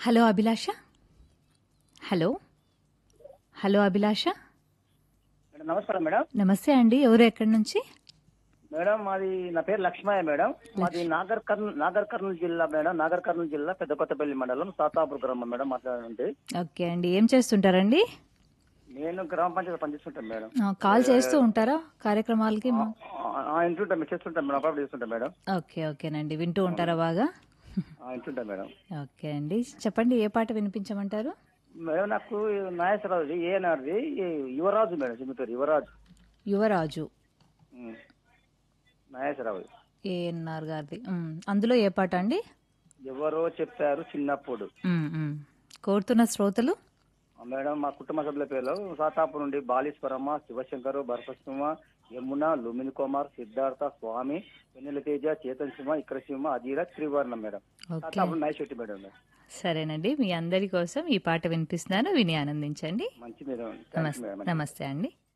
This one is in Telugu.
Hello Abhilasha hello hello Abhilasha madam నమస్కారం మేడం నమస్తే అండి ఎవరు ఎక్కడి నుంచి మేడం మాది నా పేరు లక్ష్మయ్య మేడం మాది నాగర్ కర్నూలు నాగర్ కర్నూలు జిల్లా మేడం నాగర్ కర్నూలు జిల్లా పెద్ద కొత్తపల్లి మండలం సాతాపూర్ గ్రామం మేడం మాట్లాడండి ఓకే అండి ఏం చేస్తుంటారండి నేను గ్రామ పంచాయతీ పనిచేస్తుంటాను మేడం ఆ, కాల్ చేస్తూ ఉంటారా కార్యక్రమాలకి మా- ఆ, ఆ, ఇంటుంటాం మేము చేస్తుంటాం మేడం అప్పుడు చేస్తుంటాం మేడం ఓకే ఓకేనండి వింటూ ఉంటారా బాగా ఆ, ఇంటుంటాం మేడం ఓకే అండి చెప్పండి ఏ పాట వినిపించమంటారు మేడం నాకు నాగేశ్వరరావు ఏనాడిది యువరాజు మేడం చెబుతారు యువరాజు యువరాజు ఉమ్. నాగేశ్వరరావు ఏఎన్ఆర్ గారిది ఉమ్, అందులో ఏ పాట అండి ఎవరో చెప్పారు చిన్నప్పుడు ఉమ్, ఉమ్. కోరుతున్న శ్రోతలు ఆ, మేడం మా కుటుంబ సభ్యుల పేర్లు సాతాపూర్ నుండి బాలీశ్వరమ్మ శివశంకరు భరతసింహ యమున లుమిని కుమార్ సిద్ధార్థ స్వామి వెన్నెల తేజ చేతన్ సింహ ఇక్కడ సింహ అధీర త్రివర్ణం మేడం ఓకే సాతాపూర్ నైట్ శెట్టి మేడం సరేనండి మీ అందరి కోసం ఈ పాట వినిపిస్తున్నాను విని ఆనందించండి మంచి మేడం థాంక్స్ నమస్తే మేడం నమస్తే అండి